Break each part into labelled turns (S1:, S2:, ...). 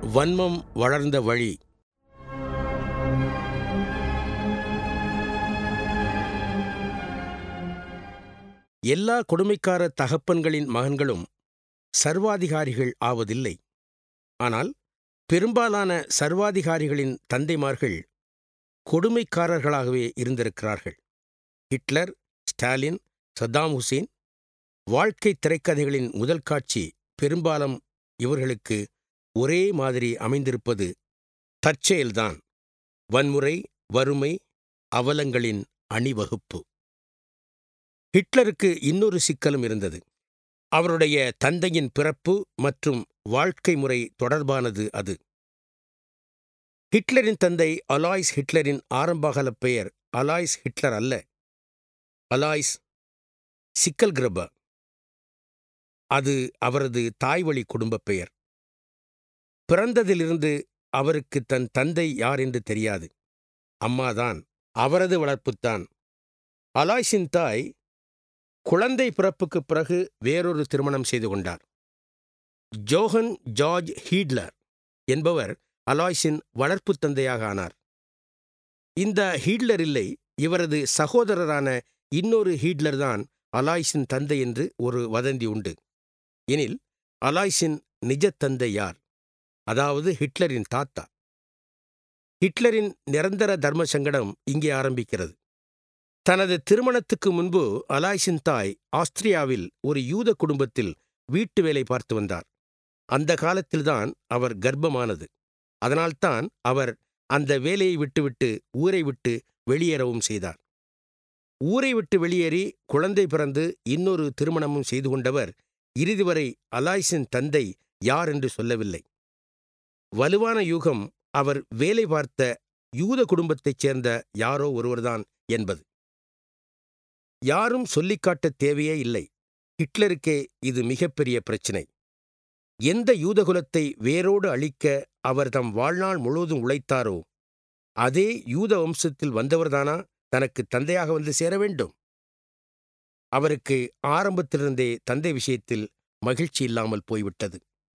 S1: வன்மம் வளர்ந்த வழி எல்லா கொடுமைக்கார தகப்பன்களின் மகன்களும் சர்வாதிகாரிகள் ஆவதில்லை ஆனால் பெரும்பாலான சர்வாதிகாரிகளின் தந்தைமார்கள் கொடுமைக்காரர்களாகவே இருந்திருக்கிறார்கள் ஹிட்லர் ஸ்டாலின் சத்தாம் ஹுசேன் வாழ்க்கை திரைக்கதைகளின் முதல் காட்சி பெரும்பாலும் இவர்களுக்கு ஒரே மாதிரி அமைந்திருப்பது தற்செயல்தான் வன்முறை வறுமை அவலங்களின் அணிவகுப்பு ஹிட்லருக்கு இன்னொரு சிக்கலும் இருந்தது அவருடைய தந்தையின் பிறப்பு மற்றும் வாழ்க்கை முறை தொடர்பானது அது ஹிட்லரின் தந்தை அலாய்ஸ் ஹிட்லரின் ஆரம்பகால பெயர் அலாய்ஸ் ஹிட்லர் அல்ல அலாய்ஸ் சிக்கல்கிரப அது அவரது தாய்வழி குடும்பப் பெயர் பிறந்ததிலிருந்து அவருக்கு தன் தந்தை யார் என்று தெரியாது அம்மாதான் அவரது வளர்ப்புத்தான் அலாய்ஸின் தாய் குழந்தை பிறப்புக்குப் பிறகு வேறொரு திருமணம் செய்து கொண்டார் ஜோஹன் ஜார்ஜ் ஹீட்லர் என்பவர் அலாய்ஸின் வளர்ப்புத் தந்தையாக ஆனார் இந்த ஹீட்லர் இல்லை இவரது சகோதரரான இன்னொரு ஹீட்லர் தான் அலாய்ஸின் தந்தை என்று ஒரு வதந்தி உண்டு எனில் அலாய்ஸின் நிஜ தந்தை யார் அதாவது ஹிட்லரின் தாத்தா ஹிட்லரின் நிரந்தர தர்ம சங்கடம் இங்கே ஆரம்பிக்கிறது தனது திருமணத்துக்கு முன்பு அலாய்ஸின் தாய் ஆஸ்திரியாவில் ஒரு யூத குடும்பத்தில் வீட்டு வேலை பார்த்து வந்தார் அந்த காலத்தில்தான் அவர் கர்ப்பமானது அதனால்தான் அவர் அந்த வேலையை விட்டுவிட்டு ஊரை விட்டு வெளியேறவும் செய்தார் ஊரை விட்டு வெளியேறி குழந்தை பிறந்து இன்னொரு திருமணமும் செய்து கொண்டவர் இறுதி வரை அலாய்ஸின் தந்தை யார் என்று சொல்லவில்லை வலுவான யூகம் அவர் வேலை பார்த்த யூத குடும்பத்தைச் சேர்ந்த யாரோ ஒருவர்தான் என்பது யாரும் சொல்லிக்காட்ட தேவையே இல்லை ஹிட்லருக்கே இது மிகப்பெரிய பிரச்சினை எந்த யூதகுலத்தை வேரோடு அழிக்க அவர் தம் வாழ்நாள் முழுவதும் உழைத்தாரோ அதே யூத வம்சத்தில் வந்தவர்தானா தனக்கு தந்தையாக வந்து சேர வேண்டும் அவருக்கு ஆரம்பத்திலிருந்தே தந்தை விஷயத்தில் மகிழ்ச்சி இல்லாமல் போய்விட்டது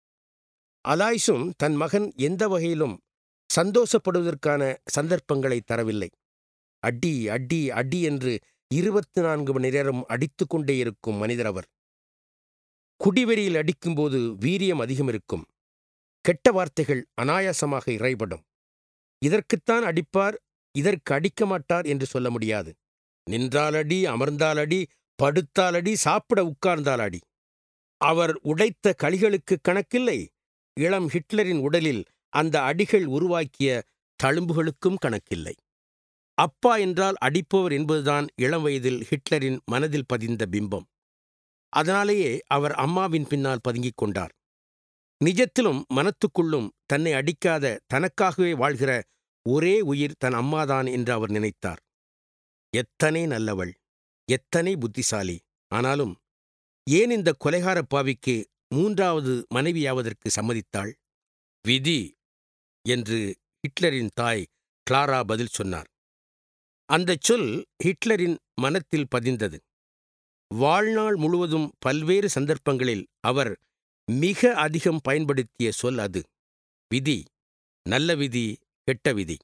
S1: அலாய்ஸும் தன் மகன் எந்த வகையிலும் சந்தோஷப்படுவதற்கான சந்தர்ப்பங்களை தரவில்லை அடி அடி அடி என்று இருபத்தி நான்கு மணி நேரம் அடித்து கொண்டே இருக்கும் மனிதர் அவர் குடிவெறியில் அடிக்கும்போது வீரியம் அதிகம் இருக்கும் கெட்ட வார்த்தைகள் அனாயாசமாக இறைபடும் இதற்குத்தான் அடிப்பார் இதற்கு அடிக்க மாட்டார் என்று சொல்ல முடியாது நின்றாலடி அமர்ந்தாலடி படுத்தாலடி சாப்பிட உட்கார்ந்தாலடி அவர் உடைத்த களிகளுக்கு கணக்கில்லை இளம் ஹிட்லரின் உடலில் அந்த அடிகள் உருவாக்கிய தழும்புகளுக்கும் கணக்கில்லை அப்பா என்றால் அடிப்பவர் என்பதுதான் இளம் வயதில் ஹிட்லரின் மனதில் பதிந்த பிம்பம் அதனாலேயே அவர் அம்மாவின் பின்னால் பதுங்கிக் கொண்டார் நிஜத்திலும் மனத்துக்குள்ளும் தன்னை அடிக்காத தனக்காகவே வாழ்கிற ஒரே உயிர் தன் அம்மாதான் என்று அவர் நினைத்தார் எத்தனை நல்லவள் எத்தனை புத்திசாலி ஆனாலும் ஏன் இந்த கொலைகார பாவிக்கு மூன்றாவது மனைவியாவதற்கு சம்மதித்தாள் விதி என்று ஹிட்லரின் தாய் கிளாரா பதில் சொன்னார் அந்தச் சொல் ஹிட்லரின் மனத்தில் பதிந்தது வாழ்நாள் முழுவதும் பல்வேறு சந்தர்ப்பங்களில் அவர் மிக அதிகம் பயன்படுத்திய சொல் அது விதி நல்ல விதி கெட்ட விதி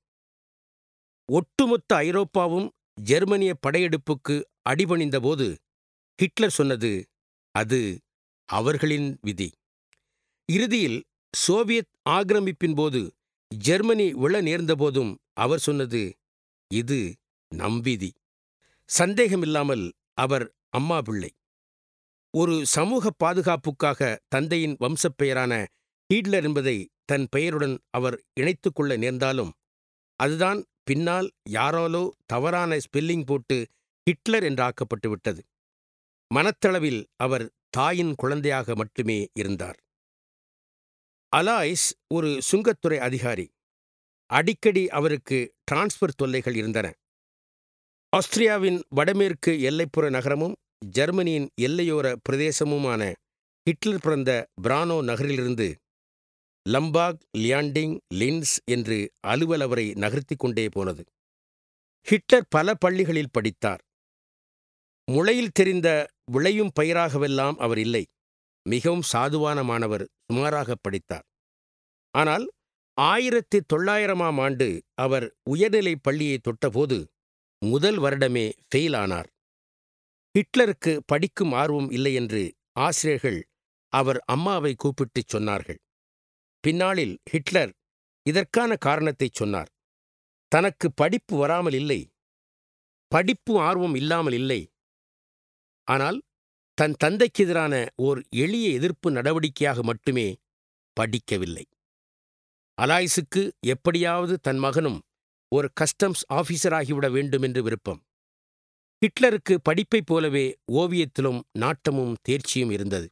S1: ஒட்டுமொத்த ஐரோப்பாவும் ஜெர்மனிய படையெடுப்புக்கு அடிபணிந்தபோது ஹிட்லர் சொன்னது அது அவர்களின் விதி இறுதியில் சோவியத் ஆக்கிரமிப்பின் போது ஜெர்மனி விழ நேர்ந்தபோதும் அவர் சொன்னது இது நம் விதி சந்தேகமில்லாமல் அவர் அம்மா பிள்ளை ஒரு சமூக பாதுகாப்புக்காக தந்தையின் வம்சப்பெயரான ஹீட்லர் என்பதை தன் பெயருடன் அவர் இணைத்துக் கொள்ள நேர்ந்தாலும் அதுதான் பின்னால் யாராலோ தவறான ஸ்பெல்லிங் போட்டு ஹிட்லர் என்றாக்கப்பட்டு விட்டது மனத்தளவில் அவர் தாயின் குழந்தையாக மட்டுமே இருந்தார் அலாய்ஸ் ஒரு சுங்கத்துறை அதிகாரி அடிக்கடி அவருக்கு டிரான்ஸ்பர் தொல்லைகள் இருந்தன ஆஸ்திரியாவின் வடமேற்கு எல்லைப்புற நகரமும் ஜெர்மனியின் எல்லையோர பிரதேசமுமான ஹிட்லர் பிறந்த பிரானோ நகரிலிருந்து லம்பாக் லியாண்டிங் லின்ஸ் என்று அலுவல் அவரை நகர்த்திக் கொண்டே போனது ஹிட்லர் பல பள்ளிகளில் படித்தார் முளையில் தெரிந்த விளையும் பயிராகவெல்லாம் அவர் இல்லை மிகவும் சாதுவான மாணவர் சுமாராக படித்தார் ஆனால் ஆயிரத்தி தொள்ளாயிரமாம் ஆண்டு அவர் உயர்நிலைப் பள்ளியை தொட்டபோது முதல் வருடமே ஃபெயில் ஆனார் ஹிட்லருக்கு படிக்கும் ஆர்வம் இல்லை என்று ஆசிரியர்கள் அவர் அம்மாவை கூப்பிட்டுச் சொன்னார்கள் பின்னாளில் ஹிட்லர் இதற்கான காரணத்தைச் சொன்னார் தனக்கு படிப்பு வராமல் இல்லை படிப்பு ஆர்வம் இல்லாமல் இல்லை ஆனால் தன் தந்தைக்கு எதிரான ஓர் எளிய எதிர்ப்பு நடவடிக்கையாக மட்டுமே படிக்கவில்லை அலாய்ஸுக்கு எப்படியாவது தன் மகனும் ஒரு கஸ்டம்ஸ் ஆபீசராகிவிட வேண்டும் என்று விருப்பம் ஹிட்லருக்கு படிப்பைப் போலவே ஓவியத்திலும் நாட்டமும் தேர்ச்சியும் இருந்தது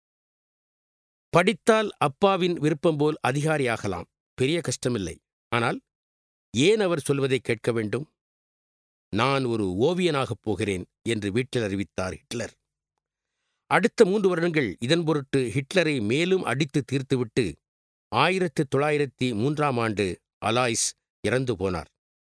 S1: படித்தால் அப்பாவின் விருப்பம் போல் அதிகாரியாகலாம் பெரிய கஷ்டமில்லை ஆனால் ஏன் அவர் சொல்வதை கேட்க வேண்டும் நான் ஒரு ஓவியனாகப் போகிறேன் என்று வீட்டில் அறிவித்தார் ஹிட்லர் அடுத்த மூன்று வருடங்கள் இதன் பொருட்டு ஹிட்லரை மேலும் அடித்து தீர்த்துவிட்டு ஆயிரத்து தொள்ளாயிரத்தி மூன்றாம் ஆண்டு அலாய்ஸ் இறந்து போனார்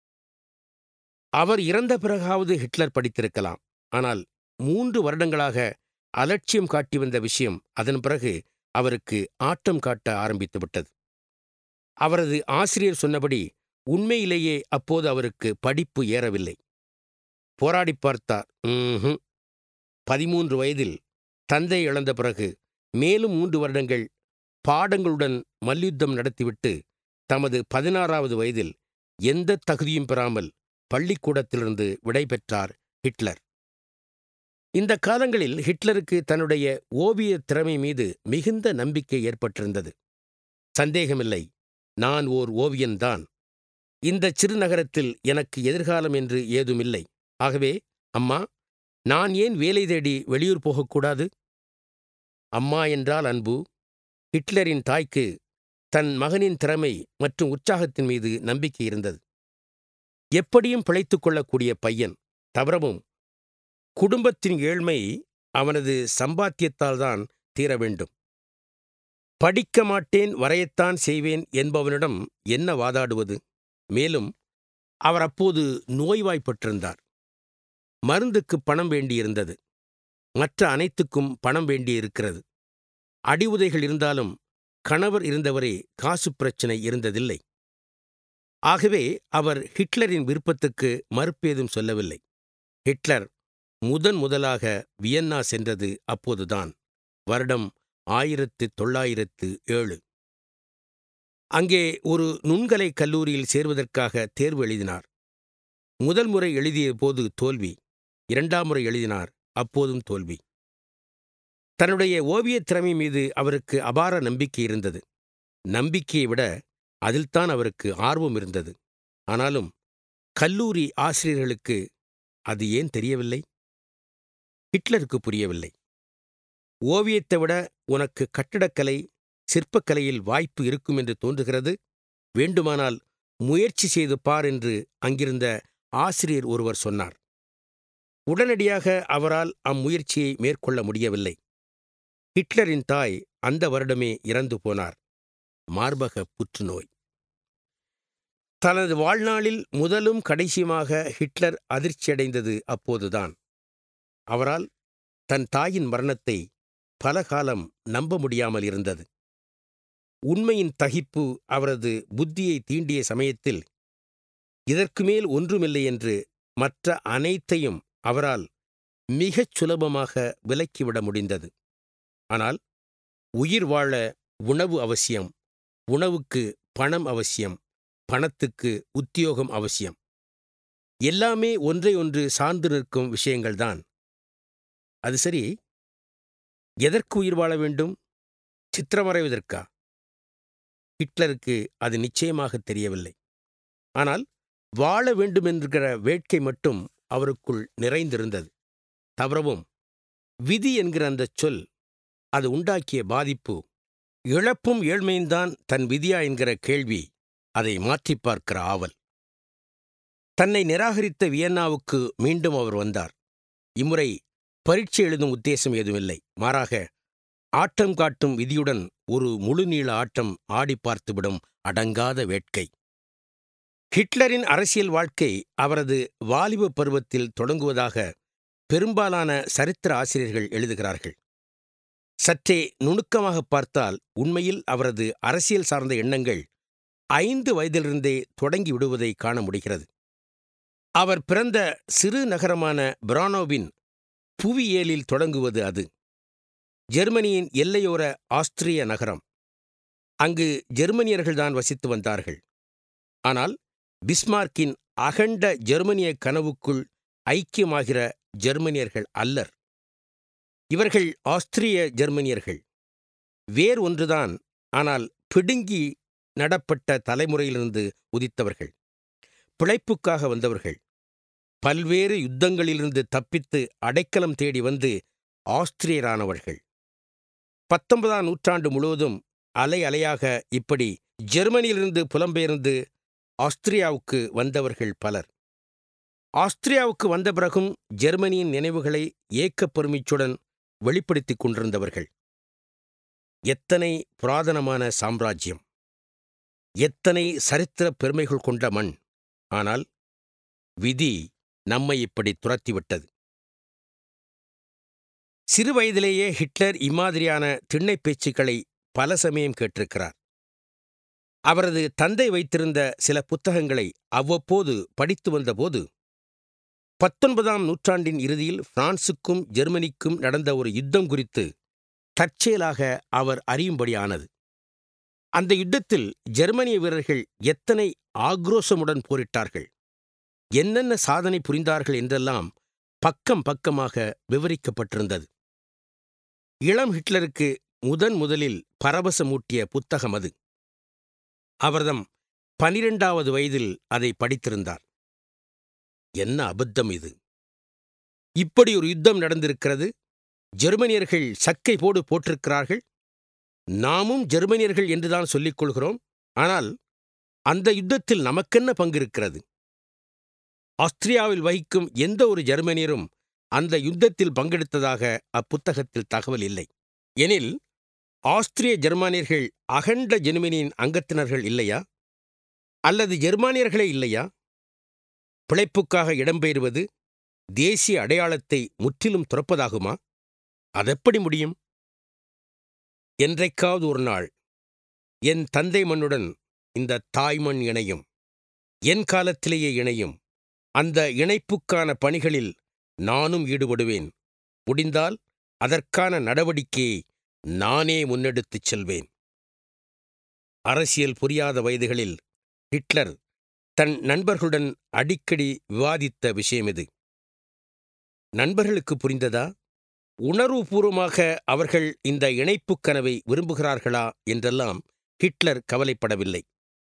S1: அவர் இறந்த பிறகாவது ஹிட்லர் படித்திருக்கலாம் ஆனால் மூன்று வருடங்களாக அலட்சியம் காட்டி வந்த விஷயம் அதன் பிறகு அவருக்கு ஆட்டம் காட்ட ஆரம்பித்து விட்டது அவரது ஆசிரியர் சொன்னபடி உண்மையிலேயே அப்போது அவருக்கு படிப்பு ஏறவில்லை போராடி பார்த்தார் ம்ஹும். பதிமூன்று வயதில் தந்தை இழந்த பிறகு மேலும் மூன்று வருடங்கள் பாடங்களுடன் மல்யுத்தம் நடத்திவிட்டு தமது பதினாறாவது வயதில் எந்த தகுதியும் பெறாமல் பள்ளிக்கூடத்திலிருந்து விடைபெற்றார் ஹிட்லர் இந்த காலங்களில் ஹிட்லருக்கு தன்னுடைய ஓவிய திறமை மீது மிகுந்த நம்பிக்கை ஏற்பட்டிருந்தது சந்தேகமில்லை நான் ஓர் ஓவியன்தான் இந்த சிறு நகரத்தில் எனக்கு எதிர்காலம் என்று ஏதுமில்லை ஆகவே அம்மா நான் ஏன் வேலை தேடி வெளியூர் போகக்கூடாது அம்மா என்றால் அன்பு ஹிட்லரின் தாய்க்கு தன் மகனின் திறமை மற்றும் உற்சாகத்தின் மீது நம்பிக்கை இருந்தது எப்படியும் பிழைத்துக் கொள்ளக்கூடிய பையன் தவறவும் குடும்பத்தின் ஏழ்மை அவனது சம்பாத்தியத்தால்தான் தீர வேண்டும் படிக்க மாட்டேன் வரையத்தான் செய்வேன் என்பவனிடம் என்ன வாதாடுவது மேலும் அவர் அப்போது நோய்வாய்ப்பட்டிருந்தார் மருந்துக்கு பணம் வேண்டியிருந்தது மற்ற அனைத்துக்கும் பணம் வேண்டியிருக்கிறது அடிவுதைகள் இருந்தாலும் கணவர் இருந்தவரே காசு பிரச்சனை இருந்ததில்லை ஆகவே அவர் ஹிட்லரின் விருப்பத்துக்கு மறுப்பேதும் சொல்லவில்லை ஹிட்லர் முதன் முதலாக வியன்னா சென்றது அப்போதுதான் வருடம் ஆயிரத்து தொள்ளாயிரத்து ஏழு அங்கே ஒரு நுண்கலை கல்லூரியில் சேர்வதற்காக தேர்வு எழுதினார் முதல் முறை எழுதிய போது தோல்வி இரண்டாம் முறை எழுதினார் அப்போதும் தோல்வி தன்னுடைய ஓவியத் திறமை மீது அவருக்கு அபார நம்பிக்கை இருந்தது நம்பிக்கையை விட அதில்தான் அவருக்கு ஆர்வம் இருந்தது ஆனாலும் கல்லூரி ஆசிரியர்களுக்கு அது ஏன் தெரியவில்லை ஹிட்லருக்கு புரியவில்லை ஓவியத்தை விட உனக்கு கட்டிடக்கலை சிற்பக்கலையில் வாய்ப்பு இருக்கும் என்று தோன்றுகிறது வேண்டுமானால் முயற்சி செய்து பார் என்று அங்கிருந்த ஆசிரியர் ஒருவர் சொன்னார் உடனடியாக அவரால் அம்முயற்சியை மேற்கொள்ள முடியவில்லை ஹிட்லரின் தாய் அந்த வருடமே இறந்து போனார் மார்பக புற்றுநோய் தனது வாழ்நாளில் முதலும் கடைசியுமாக ஹிட்லர் அதிர்ச்சியடைந்தது அப்போதுதான் அவரால் தன் தாயின் மரணத்தை பல காலம் நம்ப முடியாமல் இருந்தது உண்மையின் தகிப்பு அவரது புத்தியை தீண்டிய சமயத்தில் இதற்கு மேல் ஒன்றுமில்லை என்று மற்ற அனைத்தையும் அவரால் மிகச் சுலபமாக விலக்கிவிட முடிந்தது ஆனால் உயிர் வாழ உணவு அவசியம் உணவுக்கு பணம் அவசியம் பணத்துக்கு உத்தியோகம் அவசியம் எல்லாமே ஒன்றை ஒன்று சார்ந்து நிற்கும் விஷயங்கள்தான் அது சரி எதற்கு உயிர் வாழ வேண்டும் சித்திரமறைவதற்கா ஹிட்லருக்கு அது நிச்சயமாக தெரியவில்லை ஆனால் வாழ வேண்டுமென்கிற வேட்கை மட்டும் அவருக்குள் நிறைந்திருந்தது தவறவும் விதி என்கிற அந்தச் சொல் அது உண்டாக்கிய பாதிப்பு இழப்பும் ஏழ்மையும்தான் தன் விதியா என்கிற கேள்வி அதை மாற்றிப் பார்க்கிற ஆவல் தன்னை நிராகரித்த வியன்னாவுக்கு மீண்டும் அவர் வந்தார் இம்முறை பரீட்சை எழுதும் உத்தேசம் ஏதுமில்லை மாறாக ஆட்டம் காட்டும் விதியுடன் ஒரு முழுநீள ஆட்டம் ஆடி பார்த்துவிடும் அடங்காத வேட்கை ஹிட்லரின் அரசியல் வாழ்க்கை அவரது வாலிப பருவத்தில் தொடங்குவதாக பெரும்பாலான சரித்திர ஆசிரியர்கள் எழுதுகிறார்கள் சற்றே நுணுக்கமாக பார்த்தால் உண்மையில் அவரது அரசியல் சார்ந்த எண்ணங்கள் ஐந்து வயதிலிருந்தே தொடங்கி விடுவதை காண முடிகிறது அவர் பிறந்த சிறு நகரமான பிரானோவின் புவியியலில் தொடங்குவது அது ஜெர்மனியின் எல்லையோர ஆஸ்திரிய நகரம் அங்கு ஜெர்மனியர்கள்தான் வசித்து வந்தார்கள் ஆனால் பிஸ்மார்க்கின் அகண்ட ஜெர்மனிய கனவுக்குள் ஐக்கியமாகிற ஜெர்மனியர்கள் அல்லர் இவர்கள் ஆஸ்திரிய ஜெர்மனியர்கள் வேர் ஒன்றுதான் ஆனால் பிடுங்கி நடப்பட்ட தலைமுறையிலிருந்து உதித்தவர்கள் பிழைப்புக்காக வந்தவர்கள் பல்வேறு யுத்தங்களிலிருந்து தப்பித்து அடைக்கலம் தேடி வந்து ஆஸ்திரியரானவர்கள் பத்தொன்பதாம் நூற்றாண்டு முழுவதும் அலை அலையாக இப்படி ஜெர்மனியிலிருந்து புலம்பெயர்ந்து ஆஸ்திரியாவுக்கு வந்தவர்கள் பலர் ஆஸ்திரியாவுக்கு வந்த பிறகும் ஜெர்மனியின் நினைவுகளை ஏக்கப் பெருமிச்சுடன் வெளிப்படுத்திக் கொண்டிருந்தவர்கள் எத்தனை புராதனமான சாம்ராஜ்யம் எத்தனை சரித்திர பெருமைகள் கொண்ட மண் ஆனால் விதி நம்மை இப்படி துரத்திவிட்டது சிறு வயதிலேயே ஹிட்லர் இம்மாதிரியான திண்ணைப் பேச்சுக்களை பல சமயம் கேட்டிருக்கிறார் அவரது தந்தை வைத்திருந்த சில புத்தகங்களை அவ்வப்போது படித்து வந்தபோது பத்தொன்பதாம் நூற்றாண்டின் இறுதியில் பிரான்சுக்கும் ஜெர்மனிக்கும் நடந்த ஒரு யுத்தம் குறித்து தற்செயலாக அவர் அறியும்படியானது அந்த யுத்தத்தில் ஜெர்மனிய வீரர்கள் எத்தனை ஆக்ரோஷமுடன் போரிட்டார்கள் என்னென்ன சாதனை புரிந்தார்கள் என்றெல்லாம் பக்கம் பக்கமாக விவரிக்கப்பட்டிருந்தது இளம் ஹிட்லருக்கு முதன் முதலில் பரவசமூட்டிய புத்தகம் அது அவர்தம் பனிரெண்டாவது வயதில் அதை படித்திருந்தார் என்ன அபத்தம் இது இப்படி ஒரு யுத்தம் நடந்திருக்கிறது ஜெர்மனியர்கள் சக்கை போடு போட்டிருக்கிறார்கள் நாமும் ஜெர்மனியர்கள் என்றுதான் சொல்லிக் கொள்கிறோம் ஆனால் அந்த யுத்தத்தில் நமக்கென்ன பங்கு இருக்கிறது ஆஸ்திரியாவில் வகிக்கும் எந்த ஒரு ஜெர்மனியரும் அந்த யுத்தத்தில் பங்கெடுத்ததாக அப்புத்தகத்தில் தகவல் இல்லை எனில் ஆஸ்திரிய ஜெர்மானியர்கள் அகண்ட ஜெர்மனியின் அங்கத்தினர்கள் இல்லையா அல்லது ஜெர்மானியர்களே இல்லையா பிழைப்புக்காக இடம்பெயர்வது தேசிய அடையாளத்தை முற்றிலும் துறப்பதாகுமா அதெப்படி முடியும் என்றைக்காவது ஒரு நாள் என் தந்தை மண்ணுடன் இந்த தாய்மண் இணையும் என் காலத்திலேயே இணையும் அந்த இணைப்புக்கான பணிகளில் நானும் ஈடுபடுவேன் முடிந்தால் அதற்கான நடவடிக்கையை நானே முன்னெடுத்துச் செல்வேன் அரசியல் புரியாத வயதுகளில் ஹிட்லர் தன் நண்பர்களுடன் அடிக்கடி விவாதித்த விஷயம் இது நண்பர்களுக்கு புரிந்ததா உணர்வுபூர்வமாக அவர்கள் இந்த இணைப்புக் கனவை விரும்புகிறார்களா என்றெல்லாம் ஹிட்லர் கவலைப்படவில்லை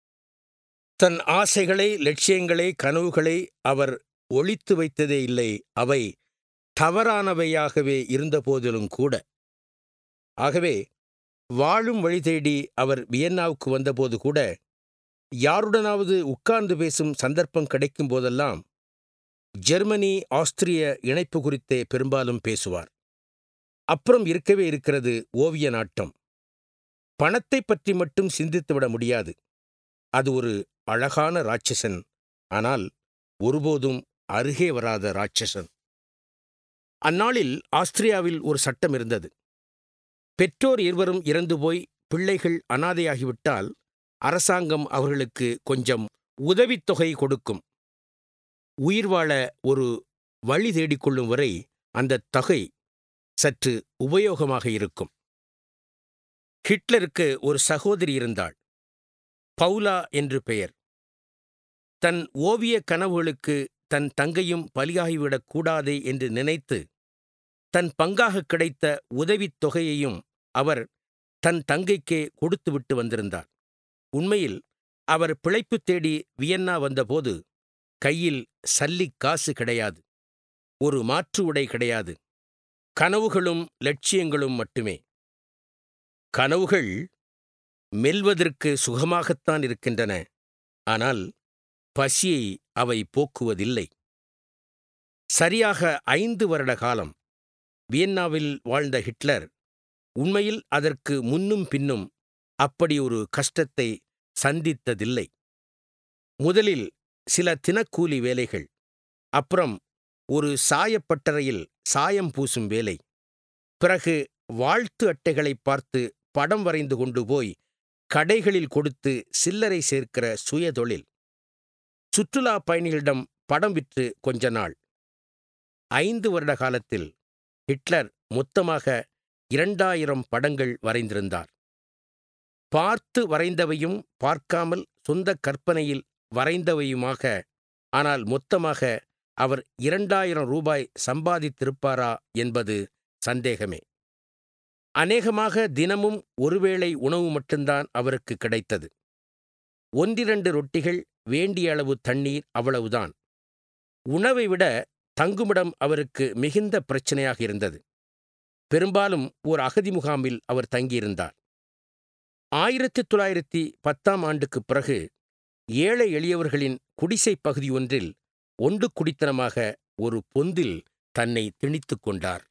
S1: தன் ஆசைகளை லட்சியங்களை கனவுகளை அவர் ஒளித்து வைத்ததே இல்லை அவை தவறானவையாகவே இருந்தபோதிலும் கூட ஆகவே வாழும் வழி தேடி அவர் வியன்னாவுக்கு வந்தபோது கூட யாருடனாவது உட்கார்ந்து பேசும் சந்தர்ப்பம் கிடைக்கும் போதெல்லாம் ஜெர்மனி ஆஸ்திரிய இணைப்பு குறித்தே பெரும்பாலும் பேசுவார் அப்புறம் இருக்கவே இருக்கிறது ஓவிய நாட்டம் பணத்தை பற்றி மட்டும் சிந்தித்துவிட முடியாது அது ஒரு அழகான ராட்சசன் ஆனால் ஒருபோதும் அருகே வராத ராட்சசன் அந்நாளில் ஆஸ்திரியாவில் ஒரு சட்டம் இருந்தது பெற்றோர் இருவரும் இறந்து போய் பிள்ளைகள் அனாதையாகிவிட்டால் அரசாங்கம் அவர்களுக்கு கொஞ்சம் உதவித்தொகை கொடுக்கும் உயிர் வாழ ஒரு வழி தேடிக்கொள்ளும் வரை அந்த தொகை சற்று உபயோகமாக இருக்கும் ஹிட்லருக்கு ஒரு சகோதரி இருந்தாள் பவுலா என்று பெயர் தன் ஓவிய கனவுகளுக்கு தன் தங்கையும் பலியாகிவிடக் கூடாதே என்று நினைத்து தன் பங்காக கிடைத்த உதவித் தொகையையும் அவர் தன் தங்கைக்கே கொடுத்துவிட்டு வந்திருந்தார் உண்மையில் அவர் பிழைப்பு தேடி வியன்னா வந்தபோது கையில் சல்லிக் காசு கிடையாது ஒரு மாற்று உடை கிடையாது கனவுகளும் லட்சியங்களும் மட்டுமே கனவுகள் மெல்வதற்கு சுகமாகத்தான் இருக்கின்றன ஆனால் பசியை அவை போக்குவதில்லை சரியாக ஐந்து வருட காலம் வியன்னாவில் வாழ்ந்த ஹிட்லர் உண்மையில் அதற்கு முன்னும் பின்னும் அப்படி ஒரு கஷ்டத்தை சந்தித்ததில்லை முதலில் சில தினக்கூலி வேலைகள் அப்புறம் ஒரு சாயப்பட்டறையில் சாயம் பூசும் வேலை பிறகு வாழ்த்து அட்டைகளை பார்த்து படம் வரைந்து கொண்டு போய் கடைகளில் கொடுத்து சில்லறை சேர்க்கிற சுயதொழில் சுற்றுலா பயணிகளிடம் படம் விற்று கொஞ்ச நாள் ஐந்து வருட காலத்தில் ஹிட்லர் மொத்தமாக இரண்டாயிரம் படங்கள் வரைந்திருந்தார் பார்த்து வரைந்தவையும் பார்க்காமல் சொந்த கற்பனையில் வரைந்தவையுமாக ஆனால் மொத்தமாக அவர் இரண்டாயிரம் ரூபாய் சம்பாதித்திருப்பாரா என்பது சந்தேகமே அநேகமாக தினமும் ஒருவேளை உணவு மட்டும்தான் அவருக்கு கிடைத்தது ஒன்றிரண்டு ரொட்டிகள் வேண்டிய அளவு தண்ணீர் அவ்வளவுதான் உணவை விட தங்குமிடம் அவருக்கு மிகுந்த பிரச்சனையாக இருந்தது பெரும்பாலும் ஓர் அகதி முகாமில் அவர் தங்கியிருந்தார் ஆயிரத்தி தொள்ளாயிரத்தி பத்தாம் ஆண்டுக்குப் பிறகு ஏழை எளியவர்களின் குடிசைப் பகுதி ஒன்றில் ஒண்டு குடித்தனமாக ஒரு பொந்தில் தன்னை திணித்துக் கொண்டார்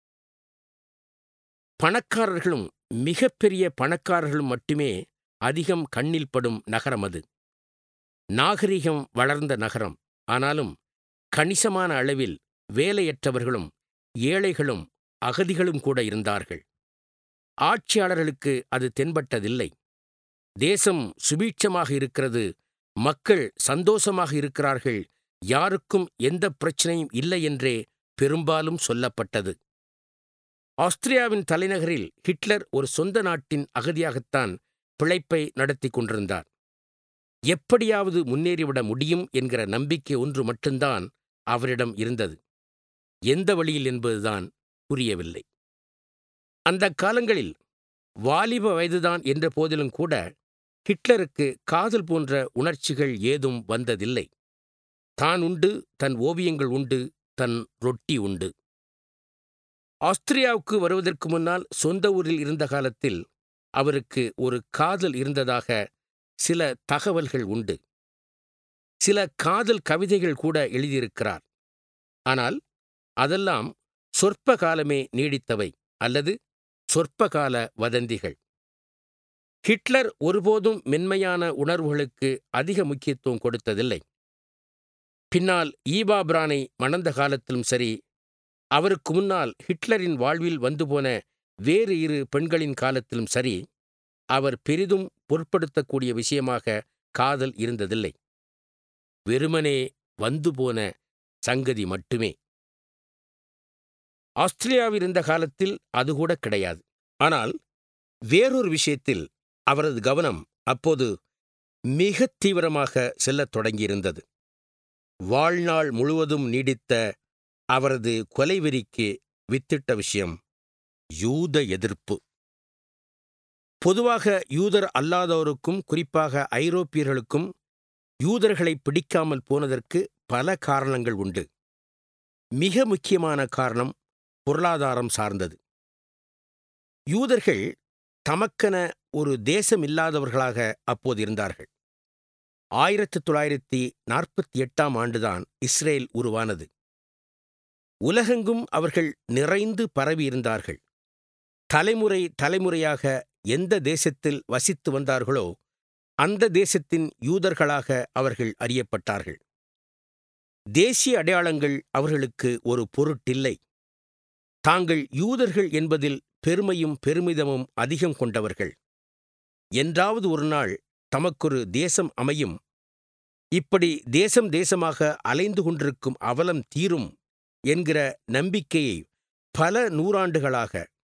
S1: பணக்காரர்களும் மிகப்பெரிய பணக்காரர்களும் மட்டுமே அதிகம் கண்ணில் படும் நகரம் அது நாகரிகம் வளர்ந்த நகரம் ஆனாலும் கணிசமான அளவில் வேலையற்றவர்களும் ஏழைகளும் அகதிகளும் கூட இருந்தார்கள் ஆட்சியாளர்களுக்கு அது தென்பட்டதில்லை தேசம் சுபீட்சமாக இருக்கிறது மக்கள் சந்தோஷமாக இருக்கிறார்கள் யாருக்கும் எந்த பிரச்சனையும் இல்லை என்றே பெரும்பாலும் சொல்லப்பட்டது ஆஸ்திரியாவின் தலைநகரில் ஹிட்லர் ஒரு சொந்த நாட்டின் அகதியாகத்தான் பிழைப்பை நடத்தி கொண்டிருந்தார் எப்படியாவது முன்னேறிவிட முடியும் என்கிற நம்பிக்கை ஒன்று மட்டும்தான் அவரிடம் இருந்தது எந்த வழியில் என்பதுதான் புரியவில்லை அந்த காலங்களில் வாலிப வயதுதான் என்ற போதிலும் கூட ஹிட்லருக்கு காதல் போன்ற உணர்ச்சிகள் ஏதும் வந்ததில்லை தான் உண்டு தன் ஓவியங்கள் உண்டு தன் ரொட்டி உண்டு ஆஸ்திரியாவுக்கு வருவதற்கு முன்னால் சொந்த ஊரில் இருந்த காலத்தில் அவருக்கு ஒரு காதல் இருந்ததாக சில தகவல்கள் உண்டு சில காதல் கவிதைகள் கூட எழுதியிருக்கிறார் ஆனால் அதெல்லாம் சொற்ப காலமே நீடித்தவை அல்லது சொற்பகால வதந்திகள் ஹிட்லர் ஒருபோதும் மென்மையான உணர்வுகளுக்கு அதிக முக்கியத்துவம் கொடுத்ததில்லை பின்னால் ஈவா பிரானை மணந்த காலத்திலும் சரி அவருக்கு முன்னால் ஹிட்லரின் வாழ்வில் வந்து போன வேறு இரு பெண்களின் காலத்திலும் சரி அவர் பெரிதும் பொருட்படுத்தக்கூடிய விஷயமாக காதல் இருந்ததில்லை வெறுமனே வந்து போன சங்கதி மட்டுமே ஆஸ்திரேலியாவில் இருந்த காலத்தில் அது கூட கிடையாது ஆனால் வேறொரு விஷயத்தில் அவரது கவனம் அப்போது மிக தீவிரமாக செல்லத் தொடங்கியிருந்தது வாழ்நாள் முழுவதும் நீடித்த அவரது கொலைவெறிக்கு வித்திட்ட விஷயம் யூத எதிர்ப்பு பொதுவாக யூதர் அல்லாதோருக்கும் குறிப்பாக ஐரோப்பியர்களுக்கும் யூதர்களை பிடிக்காமல் போனதற்கு பல காரணங்கள் உண்டு மிக முக்கியமான காரணம் பொருளாதாரம் சார்ந்தது யூதர்கள் தமக்கென ஒரு தேசம் இல்லாதவர்களாக அப்போது இருந்தார்கள் ஆயிரத்து தொள்ளாயிரத்தி நாற்பத்தி எட்டாம் ஆண்டுதான் இஸ்ரேல் உருவானது உலகெங்கும் அவர்கள் நிறைந்து பரவியிருந்தார்கள் தலைமுறை தலைமுறையாக எந்த தேசத்தில் வசித்து வந்தார்களோ அந்த தேசத்தின் யூதர்களாக அவர்கள் அறியப்பட்டார்கள் தேசிய அடையாளங்கள் அவர்களுக்கு ஒரு பொருட்டில்லை தாங்கள் யூதர்கள் என்பதில் பெருமையும் பெருமிதமும் அதிகம் கொண்டவர்கள் என்றாவது ஒரு நாள் தமக்கொரு தேசம் அமையும் இப்படி தேசம் தேசமாக அலைந்து கொண்டிருக்கும் அவலம் தீரும் என்கிற நம்பிக்கையை பல நூறாண்டுகளாக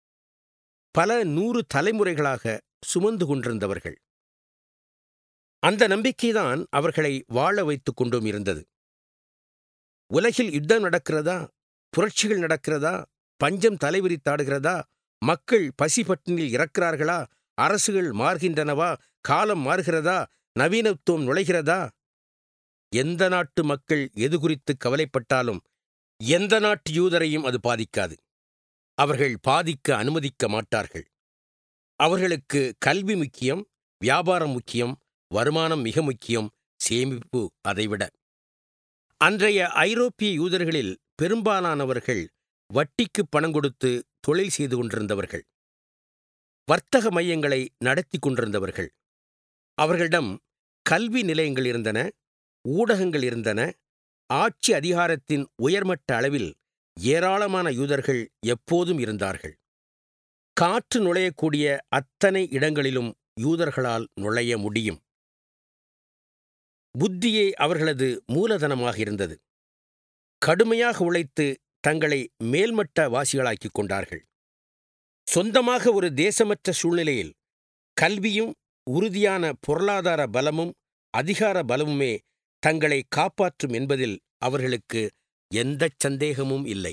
S1: பல நூறு தலைமுறைகளாக சுமந்து கொண்டிருந்தவர்கள் அந்த நம்பிக்கைதான் அவர்களை வாழ வைத்துக் கொண்டும் இருந்தது உலகில் யுத்தம் நடக்கிறதா புரட்சிகள் நடக்கிறதா பஞ்சம் தலைவிரித்தாடுகிறதா மக்கள் பசி பட்டினியில் இறக்கிறார்களா அரசுகள் மாறுகின்றனவா காலம் மாறுகிறதா நவீனத்துவம் நுழைகிறதா எந்த நாட்டு மக்கள் எது குறித்து கவலைப்பட்டாலும் எந்த நாட்டு யூதரையும் அது பாதிக்காது அவர்கள் பாதிக்க அனுமதிக்க மாட்டார்கள் அவர்களுக்கு கல்வி முக்கியம் வியாபாரம் முக்கியம் வருமானம் மிக முக்கியம் சேமிப்பு அதைவிட அன்றைய ஐரோப்பிய யூதர்களில் பெரும்பாலானவர்கள் வட்டிக்கு பணம் கொடுத்து தொழில் செய்து கொண்டிருந்தவர்கள் வர்த்தக மையங்களை நடத்தி கொண்டிருந்தவர்கள் அவர்களிடம் கல்வி நிலையங்கள் இருந்தன ஊடகங்கள் இருந்தன ஆட்சி அதிகாரத்தின் உயர்மட்ட அளவில் ஏராளமான யூதர்கள் எப்போதும் இருந்தார்கள் காற்று நுழையக்கூடிய அத்தனை இடங்களிலும் யூதர்களால் நுழைய முடியும் புத்தியே அவர்களது மூலதனமாக இருந்தது கடுமையாக உழைத்து தங்களை மேல்மட்ட வாசிகளாக்கிக் கொண்டார்கள் சொந்தமாக ஒரு தேசமற்ற சூழ்நிலையில் கல்வியும் உறுதியான பொருளாதார பலமும் அதிகார பலமுமே தங்களை காப்பாற்றும் என்பதில் அவர்களுக்கு எந்தச் சந்தேகமும் இல்லை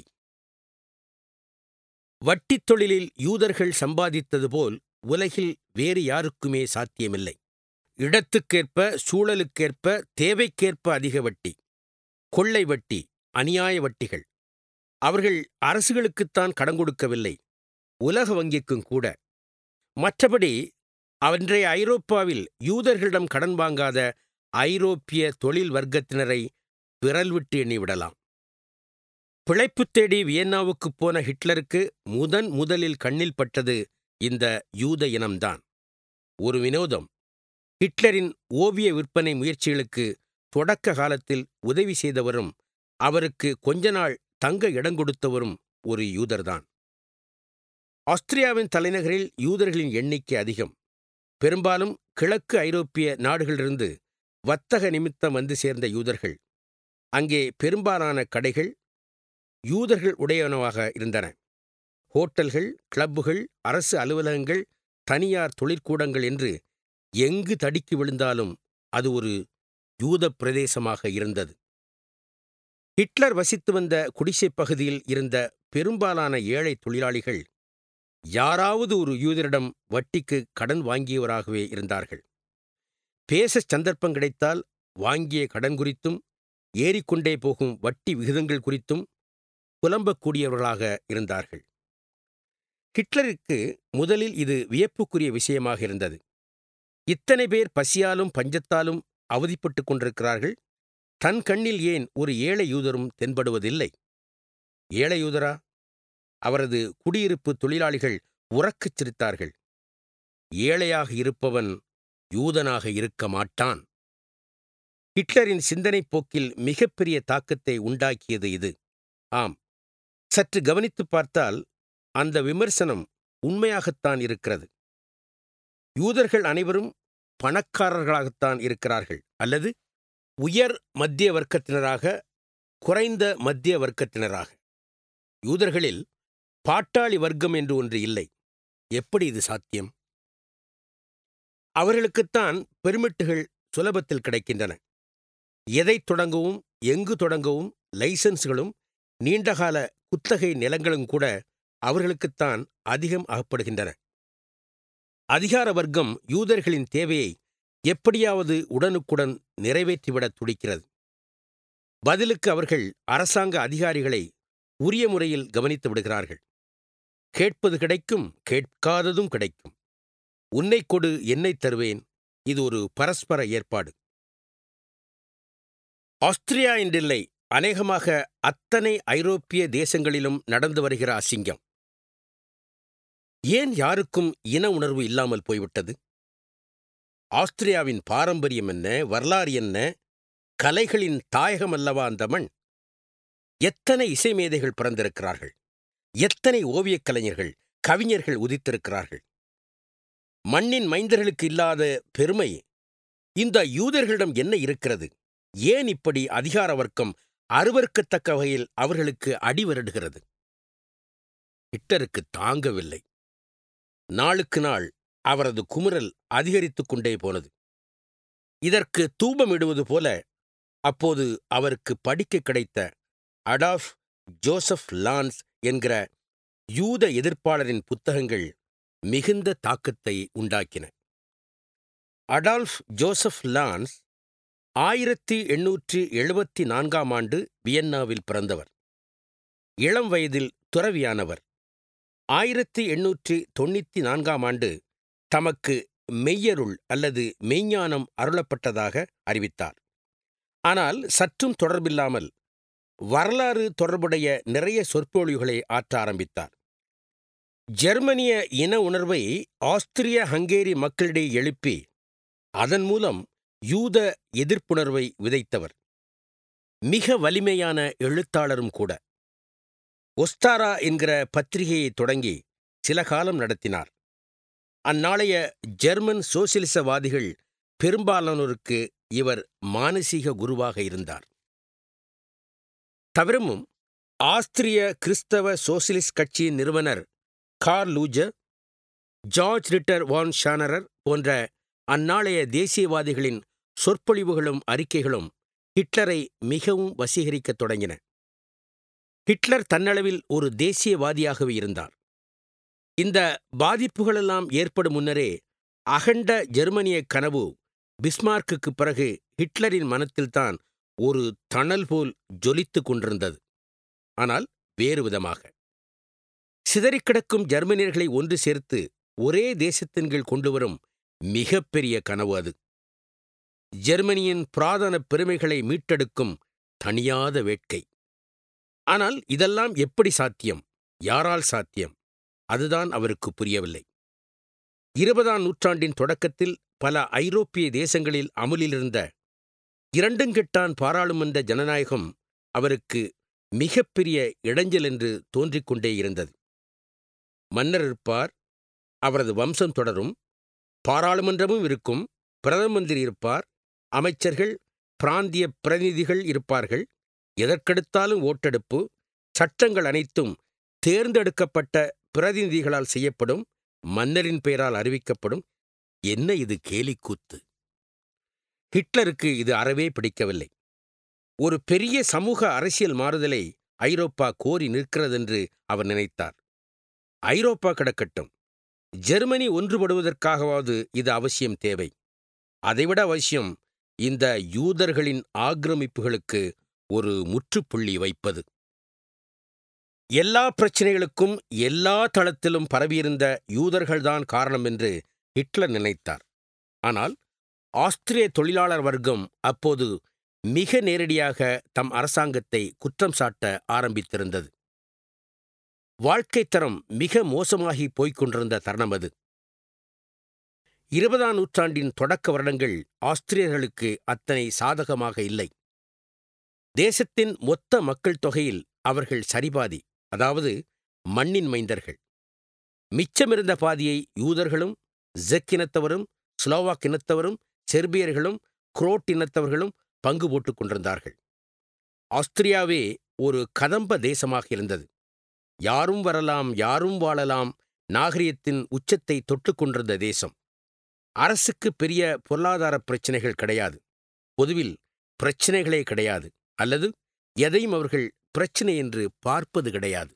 S1: வட்டித் தொழிலில் யூதர்கள் சம்பாதித்தது போல் உலகில் வேறு யாருக்குமே சாத்தியமில்லை இடத்துக்கேற்ப சூழலுக்கேற்ப தேவைக்கேற்ப அதிக வட்டி கொள்ளை வட்டி அநியாய வட்டிகள் அவர்கள் அரசுகளுக்குத்தான் கடன் கொடுக்கவில்லை உலக வங்கிக்கும் கூட மற்றபடி அன்றைய ஐரோப்பாவில் யூதர்களிடம் கடன் வாங்காத ஐரோப்பிய தொழில் வர்க்கத்தினரை விரல் விட்டு எண்ணிவிடலாம் பிழைப்பு தேடி வியன்னாவுக்குப் போன ஹிட்லருக்கு முதன் முதலில் கண்ணில் பட்டது இந்த யூத இனம்தான் ஒரு வினோதம் ஹிட்லரின் ஓவிய விற்பனை முயற்சிகளுக்கு தொடக்க காலத்தில் உதவி செய்தவரும் அவருக்கு கொஞ்ச நாள் தங்க இடங்கொடுத்தவரும் ஒரு யூதர்தான் ஆஸ்திரியாவின் தலைநகரில் யூதர்களின் எண்ணிக்கை அதிகம் பெரும்பாலும் கிழக்கு ஐரோப்பிய நாடுகளிலிருந்து வர்த்தக நிமித்தம் வந்து சேர்ந்த யூதர்கள் அங்கே பெரும்பாலான கடைகள் யூதர்கள் உடையனவாக இருந்தன ஹோட்டல்கள் கிளப்புகள் அரசு அலுவலகங்கள் தனியார் தொழிற்கூடங்கள் என்று எங்கு தடிக்கி விழுந்தாலும் அது ஒரு யூத பிரதேசமாக இருந்தது ஹிட்லர் வசித்து வந்த குடிசைப் பகுதியில் இருந்த பெரும்பாலான ஏழை தொழிலாளிகள் யாராவது ஒரு யூதரிடம் வட்டிக்கு கடன் வாங்கியவராகவே இருந்தார்கள் பேச சந்தர்ப்பம் கிடைத்தால் வாங்கிய கடன் குறித்தும் ஏறிக்கொண்டே போகும் வட்டி விகிதங்கள் குறித்தும் புலம்பக்கூடியவர்களாக இருந்தார்கள் ஹிட்லருக்கு முதலில் இது வியப்புக்குரிய விஷயமாக இருந்தது இத்தனை பேர் பசியாலும் பஞ்சத்தாலும் அவதிப்பட்டுக் கொண்டிருக்கிறார்கள் தன் கண்ணில் ஏன் ஒரு ஏழை யூதரும் தென்படுவதில்லை ஏழை யூதரா அவரது குடியிருப்பு தொழிலாளிகள் உறக்கச் சிரித்தார்கள் ஏழையாக இருப்பவன் யூதனாக இருக்க மாட்டான் ஹிட்லரின் சிந்தனைப் போக்கில் மிகப்பெரிய தாக்கத்தை உண்டாக்கியது இது ஆம் சற்று கவனித்துப் பார்த்தால் அந்த விமர்சனம் உண்மையாகத்தான் இருக்கிறது யூதர்கள் அனைவரும் பணக்காரர்களாகத்தான் இருக்கிறார்கள் அல்லது உயர் மத்திய வர்க்கத்தினராக குறைந்த மத்திய வர்க்கத்தினராக யூதர்களில் பாட்டாளி வர்க்கம் என்று ஒன்று இல்லை எப்படி இது சாத்தியம் அவர்களுக்குத்தான் பெர்மிட்டுகள் சுலபத்தில் கிடைக்கின்றன எதைத் தொடங்கவும் எங்கு தொடங்கவும் லைசன்ஸ்களும் நீண்டகால குத்தகை நிலங்களும் கூட அவர்களுக்குத்தான் அதிகம் அகப்படுகின்றன அதிகார வர்க்கம் யூதர்களின் தேவையை எப்படியாவது உடனுக்குடன் நிறைவேற்றிவிடத் துடிக்கிறது பதிலுக்கு அவர்கள் அரசாங்க அதிகாரிகளை உரிய முறையில் கவனித்து விடுகிறார்கள் கேட்பது கிடைக்கும் கேட்காததும் கிடைக்கும் உன்னை கொடு என்னை தருவேன் இது ஒரு பரஸ்பர ஏற்பாடு ஆஸ்திரியா என்றில்லை அநேகமாக அத்தனை ஐரோப்பிய தேசங்களிலும் நடந்து வருகிற அசிங்கம் ஏன் யாருக்கும் இன உணர்வு இல்லாமல் போய்விட்டது ஆஸ்திரியாவின் பாரம்பரியம் என்ன வரலாறு என்ன கலைகளின் தாயகம் அல்லவா அந்த மண் எத்தனை இசை மேதைகள் பிறந்திருக்கிறார்கள் எத்தனை ஓவியக் கலைஞர்கள் கவிஞர்கள் உதித்திருக்கிறார்கள் மண்ணின் மைந்தர்களுக்கு இல்லாத பெருமை இந்த யூதர்களிடம் என்ன இருக்கிறது ஏன் இப்படி அதிகார வர்க்கம் அருவருக்கத்தக்க வகையில் அவர்களுக்கு அடிவருடுகிறது ஹிட்டருக்கு தாங்கவில்லை நாளுக்கு நாள் அவரது குமுறல் அதிகரித்துக் கொண்டே போனது இதற்கு தூபமிடுவது போல அப்போது அவருக்கு படிக்க கிடைத்த அடால்ஃப் ஜோசப் லான்ஸ் என்கிற யூத எதிர்ப்பாளரின் புத்தகங்கள் மிகுந்த தாக்கத்தை உண்டாக்கின அடால்ஃப் ஜோசப் லான்ஸ் ஆயிரத்தி எண்ணூற்றி எழுபத்தி நான்காம் ஆண்டு வியன்னாவில் பிறந்தவர் இளம் வயதில் துறவியானவர் ஆயிரத்தி எண்ணூற்றி தொண்ணூற்றி நான்காம் ஆண்டு தமக்கு மெய்யருள் அல்லது மெய்ஞானம் அருளப்பட்டதாக அறிவித்தார் ஆனால் சற்றும் தொடர்பில்லாமல் வரலாறு தொடர்புடைய நிறைய சொற்பொழிவுகளை ஆற்ற ஆரம்பித்தார் ஜெர்மனிய இன உணர்வை ஆஸ்திரிய ஹங்கேரி மக்களிடையே எழுப்பி அதன் மூலம் யூத எதிர்ப்புணர்வை விதைத்தவர் மிக வலிமையான எழுத்தாளரும் கூட ஒஸ்தாரா என்கிற பத்திரிகையை தொடங்கி சில காலம் நடத்தினார் அந்நாளைய ஜெர்மன் சோசியலிசவாதிகள் பெரும்பாலானோருக்கு இவர் மானசீக குருவாக இருந்தார் தவிரமும் ஆஸ்திரிய கிறிஸ்தவ சோசியலிஸ்ட் கட்சியின் நிறுவனர் கார் லூஜர் ஜார்ஜ் ரிட்டர் வான் ஷானரர் போன்ற அந்நாளைய தேசியவாதிகளின் சொற்பொழிவுகளும் அறிக்கைகளும் ஹிட்லரை மிகவும் வசீகரிக்கத் தொடங்கின ஹிட்லர் தன்னளவில் ஒரு தேசியவாதியாகவே இருந்தார் இந்த பாதிப்புகளெல்லாம் ஏற்படும் முன்னரே அகண்ட ஜெர்மனிய கனவு பிஸ்மார்க்குக்கு பிறகு ஹிட்லரின் மனத்தில்தான் ஒரு தணல் போல் ஜொலித்துக் கொண்டிருந்தது ஆனால் வேறு விதமாக சிதறிக் கிடக்கும் ஜெர்மனியர்களை ஒன்று சேர்த்து ஒரே தேசத்தின் கீழ் கொண்டுவரும் மிகப்பெரிய கனவு அது ஜெர்மனியின் புராதன பெருமைகளை மீட்டெடுக்கும் தணியாத வேட்கை ஆனால் இதெல்லாம் எப்படி சாத்தியம் யாரால் சாத்தியம் அதுதான் அவருக்கு புரியவில்லை இருபதாம் நூற்றாண்டின் தொடக்கத்தில் பல ஐரோப்பிய தேசங்களில் அமுலிலிருந்த இரண்டுங்கெட்டான் பாராளுமன்ற ஜனநாயகம் அவருக்கு மிகப்பெரிய இடைஞ்சல் என்று தோன்றிக் கொண்டே இருந்தது மன்னர் இருப்பார் அவரது வம்சம் தொடரும் பாராளுமன்றமும் இருக்கும் பிரதம மந்திரி இருப்பார் அமைச்சர்கள் பிராந்திய பிரதிநிதிகள் இருப்பார்கள் எதற்கெடுத்தாலும் ஓட்டெடுப்பு சட்டங்கள் அனைத்தும் தேர்ந்தெடுக்கப்பட்ட பிரதிநிதிகளால் செய்யப்படும் மன்னரின் பெயரால் அறிவிக்கப்படும் என்ன இது கேலிக்கூத்து ஹிட்லருக்கு இது அறவே பிடிக்கவில்லை ஒரு பெரிய சமூக அரசியல் மாறுதலை ஐரோப்பா கோரி நிற்கிறதென்று அவர் நினைத்தார் ஐரோப்பா கிடக்கட்டும் ஜெர்மனி ஒன்றுபடுவதற்காகவாவது இது அவசியம் தேவை அதைவிட அவசியம் இந்த யூதர்களின் ஆக்கிரமிப்புகளுக்கு ஒரு முற்றுப்புள்ளி வைப்பது எல்லா பிரச்சனைகளுக்கும் எல்லா தளத்திலும் பரவியிருந்த யூதர்கள்தான் காரணம் என்று ஹிட்லர் நினைத்தார் ஆனால் ஆஸ்திரிய தொழிலாளர் வர்க்கம் அப்போது மிக நேரடியாக தம் அரசாங்கத்தை குற்றம் சாட்ட ஆரம்பித்திருந்தது வாழ்க்கைத் தரம் மிக மோசமாகி போய்க் கொண்டிருந்த தருணம் அது இருபதாம் நூற்றாண்டின் தொடக்க வருடங்கள் ஆஸ்திரியர்களுக்கு அத்தனை சாதகமாக இல்லை தேசத்தின் மொத்த மக்கள் தொகையில் அவர்கள் சரிபாதி அதாவது மண்ணின் மைந்தர்கள் மிச்சமிருந்த பாதியை யூதர்களும் ஜெக் இனத்தவரும் ஸ்லோவாக் இனத்தவரும் செர்பியர்களும் குரோட் இனத்தவர்களும் பங்கு போட்டுக் கொண்டிருந்தார்கள் ஆஸ்திரியாவே ஒரு கதம்ப தேசமாக இருந்தது யாரும் வரலாம் யாரும் வாழலாம் நாகரிகத்தின் உச்சத்தை தொட்டுக் கொண்டிருந்த தேசம் அரசுக்கு பெரிய பொருளாதார பிரச்சினைகள் கிடையாது பொதுவில் பிரச்சினைகளே கிடையாது அல்லது எதையும் அவர்கள் பிரச்சினை என்று பார்ப்பது கிடையாது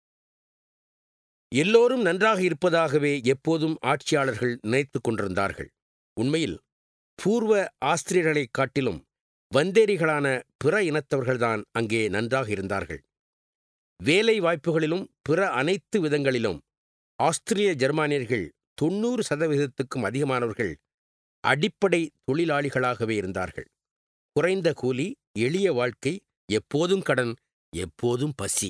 S1: எல்லோரும் நன்றாக இருப்பதாகவே எப்போதும் ஆட்சியாளர்கள் நினைத்துக் கொண்டிருந்தார்கள் உண்மையில் பூர்வ ஆஸ்திரியர்களைக் காட்டிலும் வந்தேரிகளான பிற இனத்தவர்கள்தான் அங்கே நன்றாக இருந்தார்கள் வேலை வாய்ப்புகளிலும் பிற அனைத்து விதங்களிலும் ஆஸ்திரிய ஜெர்மானியர்கள் தொன்னூறு சதவிகிதத்துக்கும் அதிகமானவர்கள் அடிப்படை தொழிலாளிகளாகவே இருந்தார்கள் குறைந்த கூலி எளிய வாழ்க்கை எப்போதும் கடன் எப்போதும் பசி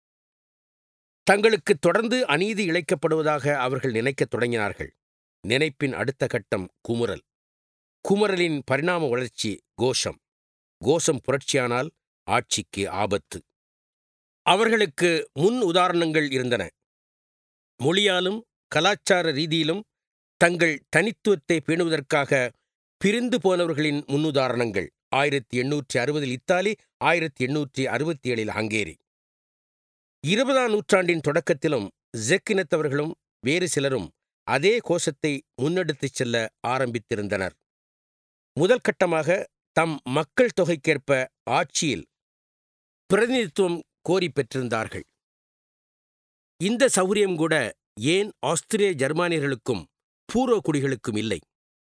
S1: தங்களுக்கு தொடர்ந்து அநீதி இழைக்கப்படுவதாக அவர்கள் நினைக்கத் தொடங்கினார்கள் நினைப்பின் அடுத்த கட்டம் குமுறல் குமுறலின் பரிணாம வளர்ச்சி கோஷம் கோஷம் புரட்சியானால் ஆட்சிக்கு ஆபத்து அவர்களுக்கு முன் உதாரணங்கள் இருந்தன மொழியாலும் கலாச்சார ரீதியிலும் தங்கள் தனித்துவத்தை பேணுவதற்காக பிரிந்து போனவர்களின் முன்னுதாரணங்கள் ஆயிரத்தி எண்ணூற்றி அறுபதில் இத்தாலி ஆயிரத்தி எண்ணூற்றி அறுபத்தி ஏழில் ஹங்கேரி இருபதாம் நூற்றாண்டின் தொடக்கத்திலும் ஜெக் இனத்தவர்களும் வேறு சிலரும் அதே கோஷத்தை முன்னெடுத்துச் செல்ல ஆரம்பித்திருந்தனர் முதல் கட்டமாக தம் மக்கள் தொகைக்கேற்ப ஆட்சியில் பிரதிநிதித்துவம் கோரி பெற்றிருந்தார்கள் இந்த சௌரியம் கூட ஏன் ஆஸ்திரிய ஜெர்மானியர்களுக்கும் பூர்வ குடிகளுக்கும் இல்லை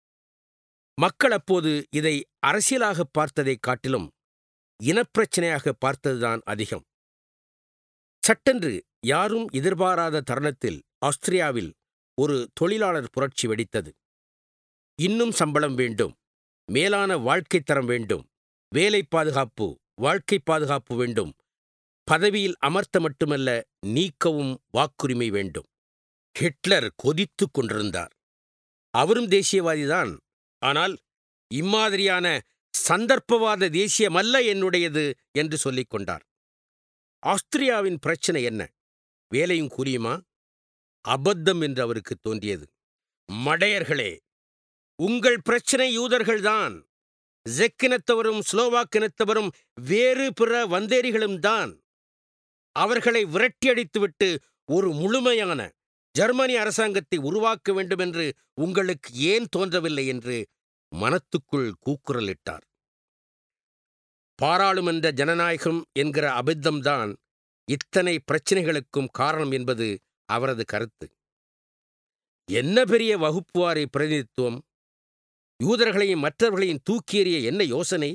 S1: மக்கள் அப்போது இதை அரசியலாக பார்த்ததைக் காட்டிலும் இனப்பிரச்சனையாக பார்த்ததுதான் அதிகம் சட்டென்று யாரும் எதிர்பாராத தருணத்தில் ஆஸ்திரியாவில் ஒரு தொழிலாளர் புரட்சி வெடித்தது இன்னும் சம்பளம் வேண்டும் மேலான வாழ்க்கைத் தரம் வேண்டும் வேலை பாதுகாப்பு வாழ்க்கை பாதுகாப்பு வேண்டும் பதவியில் அமர்த்த மட்டுமல்ல நீக்கவும் வாக்குரிமை வேண்டும் ஹிட்லர் கொதித்துக் கொண்டிருந்தார் அவரும் தேசியவாதிதான் ஆனால் இம்மாதிரியான சந்தர்ப்பவாத தேசியமல்ல என்னுடையது என்று சொல்லிக் கொண்டார் ஆஸ்திரியாவின் பிரச்சனை என்ன வேலையும் கூலியுமா அபத்தம் என்று அவருக்கு தோன்றியது மடையர்களே உங்கள் பிரச்சனை யூதர்கள்தான் ஜெக்கினத்தவரும் ஸ்லோவாக்கினத்தவரும் வேறு பிற வந்தேரிகளும் தான் அவர்களை விரட்டியடித்துவிட்டு ஒரு முழுமையான ஜெர்மனி அரசாங்கத்தை உருவாக்க வேண்டும் என்று உங்களுக்கு ஏன் தோன்றவில்லை என்று மனத்துக்குள் கூக்குரலிட்டார் பாராளுமன்ற ஜனநாயகம் என்கிற அபித்தம்தான் இத்தனை பிரச்சனைகளுக்கும் காரணம் என்பது அவரது கருத்து என்ன பெரிய வகுப்புவாரி பிரதிநிதித்துவம் யூதர்களையும் மற்றவர்களையும் தூக்கி எறிய என்ன யோசனை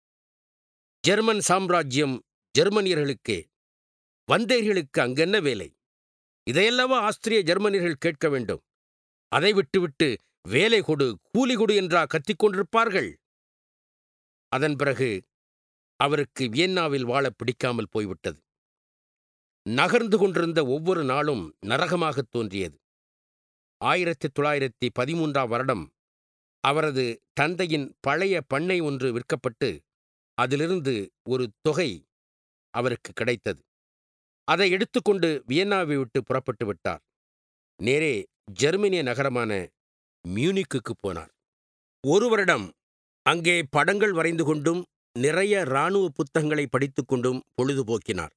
S1: ஜெர்மன் சாம்ராஜ்யம் ஜெர்மனியர்களுக்கே வந்தேர்களுக்கு அங்கென்ன வேலை இதையல்லவா ஆஸ்திரிய ஜெர்மனியர்கள் கேட்க வேண்டும் அதை விட்டுவிட்டு வேலை கொடு கூலி கொடு என்றா கத்திக் கொண்டிருப்பார்கள் அதன் பிறகு அவருக்கு வியன்னாவில் வாழ பிடிக்காமல் போய்விட்டது நகர்ந்து கொண்டிருந்த ஒவ்வொரு நாளும் நரகமாகத் தோன்றியது ஆயிரத்தி தொள்ளாயிரத்தி பதிமூன்றாம் வருடம் அவரது தந்தையின் பழைய பண்ணை ஒன்று விற்கப்பட்டு அதிலிருந்து ஒரு தொகை அவருக்கு கிடைத்தது அதை எடுத்துக்கொண்டு வியன்னாவை விட்டு புறப்பட்டு விட்டார் நேரே ஜெர்மனிய நகரமான மியூனிக்குக்கு போனார் ஒரு வருடம் அங்கே படங்கள் வரைந்து கொண்டும் நிறைய இராணுவ புத்தகங்களை படித்துக் கொண்டும் பொழுதுபோக்கினார்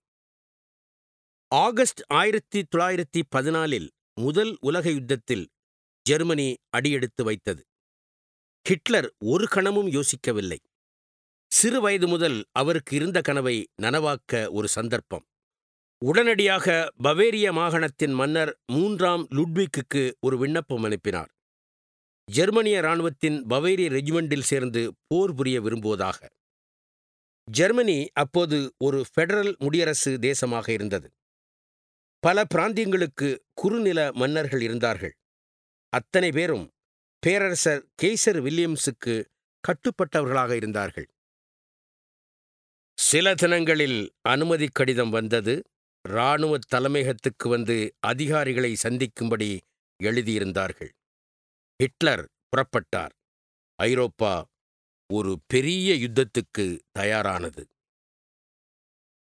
S1: ஆகஸ்ட் ஆயிரத்தி தொள்ளாயிரத்தி பதினாலில் முதல் உலக யுத்தத்தில் ஜெர்மனி அடியெடுத்து வைத்தது ஹிட்லர் ஒரு கணமும் யோசிக்கவில்லை சிறு வயது முதல் அவருக்கு இருந்த கனவை நனவாக்க ஒரு சந்தர்ப்பம் உடனடியாக பவேரிய மாகாணத்தின் மன்னர் மூன்றாம் லுட்விக்கு ஒரு விண்ணப்பம் அனுப்பினார் ஜெர்மனிய இராணுவத்தின் பவேரிய ரெஜிமெண்டில் சேர்ந்து போர் புரிய விரும்புவதாக ஜெர்மனி அப்போது ஒரு ஃபெடரல் முடியரசு தேசமாக இருந்தது பல பிராந்தியங்களுக்கு குறுநில மன்னர்கள் இருந்தார்கள் அத்தனை பேரும் பேரரசர் கெய்சர் வில்லியம்ஸுக்கு கட்டுப்பட்டவர்களாக இருந்தார்கள் சில தினங்களில் அனுமதி கடிதம் வந்தது இராணுவ தலைமையகத்துக்கு வந்து அதிகாரிகளை சந்திக்கும்படி எழுதியிருந்தார்கள் ஹிட்லர் புறப்பட்டார் ஐரோப்பா ஒரு பெரிய யுத்தத்துக்கு தயாரானது